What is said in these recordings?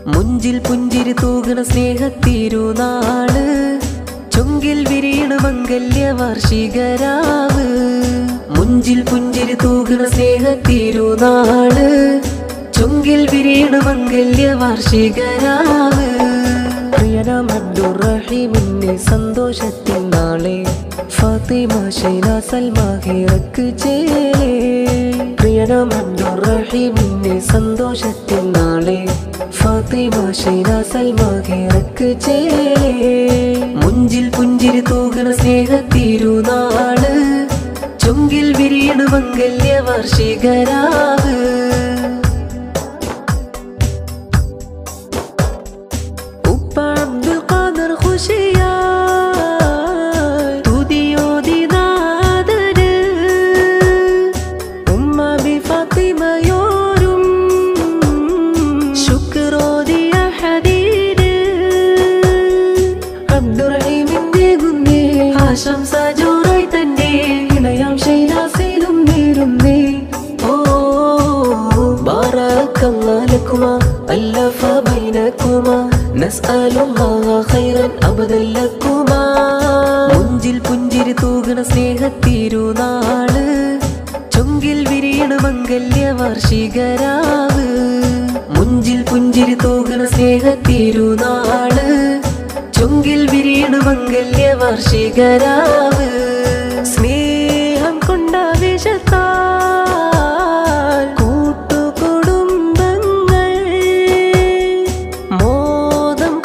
മുഞ്ചിൽ പുഞ്ചിരി തൂകണ സ്നേഹത്തിരുനാള് ചൊങ്കിൽ വിരിയണ മംഗല്യ വാർഷികരാവ് മുഞ്ചിൽ പുഞ്ചിരി തൂകണ സ്നേഹത്തിരുനാള് ചൊങ്കിൽ വിരിയണ മംഗല്യ വാർഷികരാവ് പ്രിയനാം അബ്ദുറഹീമിന്റെ സന്തോഷത്തിൻ നാളെ ഫാത്തിമ ഷൈന സൽമ ഹീറക്ക് ചേലേ പ്രിയനാം അബ്ദുറഹീമിന്റെ സന്തോഷത്തിൻ നാളെ ഫാത്തിമ ഷൈന സൽമ ഹീറക്ക് ചേലേ മുഞ്ചിൽ പുഞ്ചിരി തൂകണ സ്നേഹത്തിരുനാള് ചൊങ്കിൽ വിരിയണ മംഗല്യ വാർഷികരാവ് ഉപ്പ അബ്ദുൽ ഖാദർ ഖുശിയാർ തുതിയോതി നാദര് ഉമ്മ ബി ഫാത്തിമയോരും ശുക്രോദിയ ഹദീര് അബ്ദുറഹീമിന്റെ കുന്നേ ആശംസ ജോറായി തന്നെ ഇണയാം ശൈലാസയിലും നേരുന്നേ ഓ ബാറക്കല്ലാ ലക്കുമാ അല്ലഫ ബൈനക്കുമാ നസ്അലുല്ലാഹ ഖൈറൻ അബദൻ ലക്കുമാ മുഞ്ചിൽ പുഞ്ചിരി തൂകണ സ്നേഹത്തിരുനാള് ചൊങ്കിൽ വിരിയണ മംഗല്യ വാർഷികരാവ് മുഞ്ചിൽ പുഞ്ചിരി തൂകണ സ്നേഹത്തിരുനാള് ചൊങ്കിൽ വിരിയണ മംഗല്യ വാർഷികരാവ് സ്നേഹം കൊണ്ടാവേശത്താൽ കൂട്ടുകുടുംബങ്ങൾ മോദം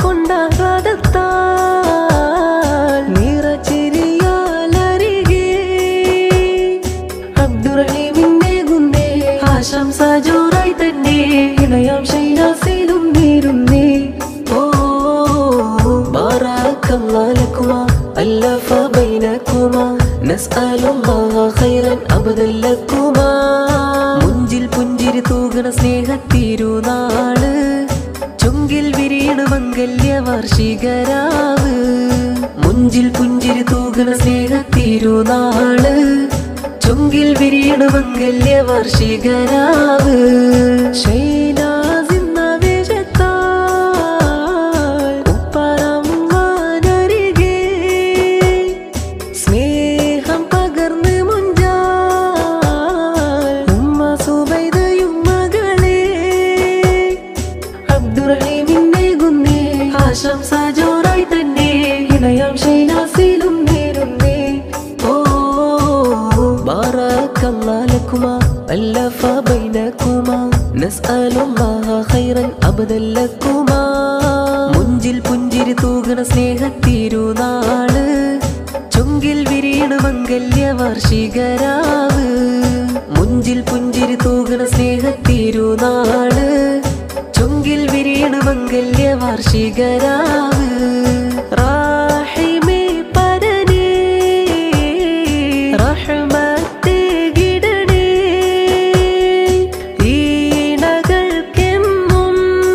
കൊണ്ടാഹ്ലാദത്താൽ നിറച്ചിരിയാലരികെ അബ്ദുറഹീമിന്റെ കുന്നേ ആശംസ ജോറായി തന്നെ ഇണയാം ശൈലാസയിലും നേരുന്നേ ഓ ബാറക്കല്ലാ ലക്കുമാ അല്ലഫ ബൈനക്കുമാ നസ്അലുല്ലാഹ ഖൈറൻ അബദൻ ലക്കുമാ മുഞ്ചിൽ പുഞ്ചിരി തൂകണ സ്നേഹത്തിരുനാള് ചൊങ്കിൽ വിരിയണ മംഗല്യ വാർഷികരാവ് മുഞ്ചിൽ പുഞ്ചിരി തൂകണ സ്നേഹത്തിരുനാള് ചൊങ്കിൽ വിരിയണ മംഗല്യ വാർഷികരാവ് ശൈലാസിന്നാവേശത്താൽ ഉപ്പറമ്മാനരികെ സ്നേഹം പകർന്ന് മുഞ്ചാൽ ഉമ്മ സുബൈദയും മകളെ അബ്ദുറഹീമിന്റെ കുന്നേ ആശംസ ജോറായി തന്നെ ഇണയാം ശൈലാസിലും നേരുന്നേ ഓ ബാറക്കല്ലാ ലക്കുമാ അല്ലഫ ബൈനക്കുമാ നസ്അലുല്ലാഹ ഖൈറൻ അബദൻ ലക്കുമാ മുഞ്ചിൽ പുഞ്ചിരി തൂകണ സ്നേഹത്തിരുനാള് ചൊങ്കിൽ വിരിയണ മംഗല്യ വാർഷികരാവ് മുഞ്ചിൽ പുഞ്ചിരി തൂകണ സ്നേഹത്തിരുനാള് ചൊങ്കിൽ വിരിയണ മംഗല്യ വാർഷികരാവ് റാഹിമേ പരനേ റഹ്മത്തേ ഗിടണേ ഈണകൾക്കെന്നും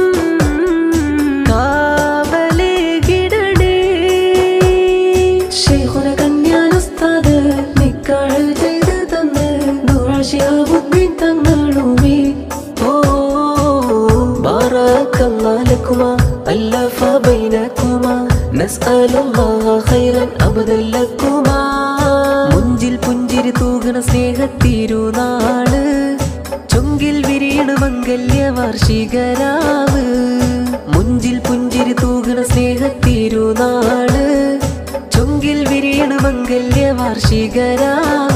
കാവലേ ഗിടണേ ശൈഖുന കന്യാനുസ്താദ് നിക്കാഹ് ചെയ്ത് തന്ന് ദുആ ശിഹാബുദ്ദീൻ തങ്ങളുമേ ഓ ബാറക്കല്ലാ ലക്കുമാ അല്ലഫ ബൈനക്കുമാ നസ്അലുല്ലാഹ ഖൈറൻ അബദൻ ലക്കുമാ മുഞ്ചിൽ പുഞ്ചിരി തൂകണ സ്നേഹത്തിരുനാള് ചൊങ്കിൽ വിരിയണ മംഗല്യ വാർഷികരാവ് മുഞ്ചിൽ പുഞ്ചിരി തൂകണ സ്നേഹത്തിരുനാള് ചൊങ്കിൽ വിരിയണ മംഗല്യ വാർഷികരാവ്